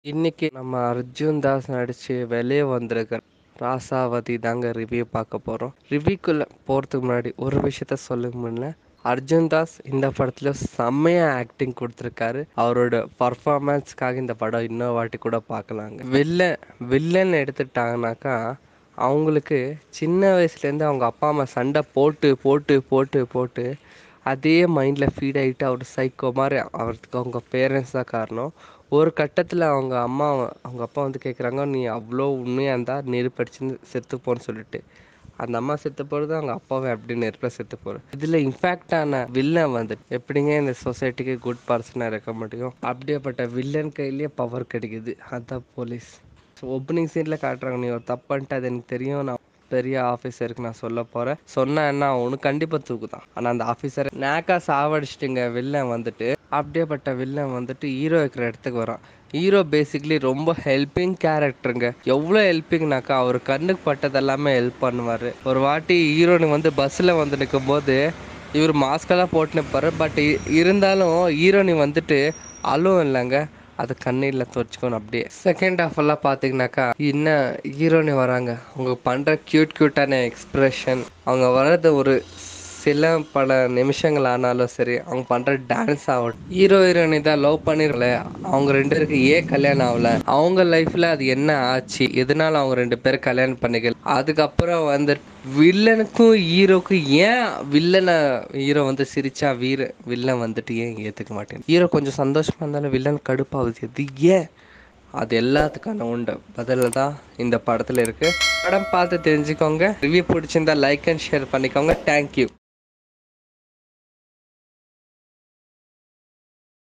இன்னைக்கு நம்ம அர்ஜுன் தாஸ் நடிச்சு வெளியே வந்திருக்க ராசாவதி தாங்க ரிவ்யூ பார்க்க போகிறோம் ரிவ்யூக்குள்ளே போகிறதுக்கு முன்னாடி ஒரு விஷயத்த சொல்லுங்க முன்ன அர்ஜுன் தாஸ் இந்த படத்தில் செம்மையாக ஆக்டிங் கொடுத்துருக்காரு அவரோட பர்ஃபார்மன்ஸ்க்காக இந்த படம் இன்னொரு வாட்டி கூட பார்க்கலாங்க வில்லன் வில்லன் எடுத்துட்டாங்கனாக்கா அவங்களுக்கு சின்ன வயசுலேருந்து அவங்க அப்பா அம்மா சண்டை போட்டு போட்டு போட்டு போட்டு அதே மைண்டில் ஃபீட் ஆகிட்டு அவர் சைக்கோ மாதிரி அவருக்கு அவங்க பேரண்ட்ஸ் தான் காரணம் ஒரு கட்டத்தில் அவங்க அம்மா அவங்க அப்பா வந்து கேட்குறாங்க நீ அவ்வளோ உண்மையாக இருந்தால் நெருப்படிச்சு செத்துப்போன்னு சொல்லிட்டு அந்த அம்மா செத்து போகிறது அவங்க அப்பாவை அப்படி நெருப்பில் செத்து போகிறது இதில் இன்ஃபேக்டான வில்லன் வந்து எப்படிங்க இந்த சொசைட்டிக்கு குட் பர்சனாக இருக்க முடியும் அப்படியேப்பட்ட வில்லன் கையிலேயே பவர் கிடைக்குது அதான் போலீஸ் ஸோ ஓப்பனிங் சீனில் காட்டுறாங்க நீ ஒரு தப்பு பண்ணிட்டு அது எனக்கு தெரியும் நான் பெரிய ஆஃபீஸருக்கு நான் சொல்ல போகிறேன் சொன்னா என்ன அவனுக்கு கண்டிப்பாக தூக்குதான் ஆனால் அந்த ஆஃபீஸர் நேக்கா சாவடிச்சிட்டுங்க வில்லன் வந்துட்டு அப்படியேப்பட்ட வில்லன் வந்துட்டு ஹீரோ இருக்கிற இடத்துக்கு வரான் ஹீரோ பேசிக்லி ரொம்ப ஹெல்பிங் கேரக்டருங்க எவ்வளோ ஹெல்பிங்னாக்கா அவர் கண்ணுக்கு பட்டது எல்லாமே ஹெல்ப் பண்ணுவார் ஒரு வாட்டி ஹீரோனுக்கு வந்து பஸ்ஸில் வந்து நிற்கும் போது இவர் மாஸ்கெல்லாம் போட்டு நிற்பாரு பட் இருந்தாலும் ஹீரோனி வந்துட்டு அழுவும் இல்லைங்க அது கண்ணீரில் துவச்சிக்கணும் அப்படியே செகண்ட் ஹாஃப் எல்லாம் பார்த்தீங்கன்னாக்கா இன்னும் ஹீரோனி வராங்க அவங்க பண்ணுற க்யூட் க்யூட்டான எக்ஸ்ப்ரெஷன் அவங்க வர்றது ஒரு சில பல நிமிஷங்கள் ஆனாலும் சரி அவங்க பண்ணுற டான்ஸ் ஆகட்டும் ஹீரோ ஹீரோயினி தான் லவ் பண்ணிடல அவங்க ரெண்டு பேருக்கு ஏன் கல்யாணம் ஆகல அவங்க லைஃப்பில் அது என்ன ஆச்சு எதனால அவங்க ரெண்டு பேரும் கல்யாணம் பண்ணிக்கல அதுக்கப்புறம் வந்து வில்லனுக்கும் ஹீரோக்கும் ஏன் வில்லனை ஹீரோ வந்து சிரிச்சா வீர வில்லன் வந்துட்டு ஏன் ஏற்றுக்க மாட்டேன் ஹீரோ கொஞ்சம் சந்தோஷமாக இருந்தாலும் வில்லன் கடுப்பாகுது அது ஏன் அது எல்லாத்துக்கான உண்டு பதில் தான் இந்த படத்தில் இருக்குது படம் பார்த்து தெரிஞ்சுக்கோங்க ரிவ்யூ பிடிச்சிருந்தா லைக் அண்ட் ஷேர் பண்ணிக்கோங்க தேங்க்யூ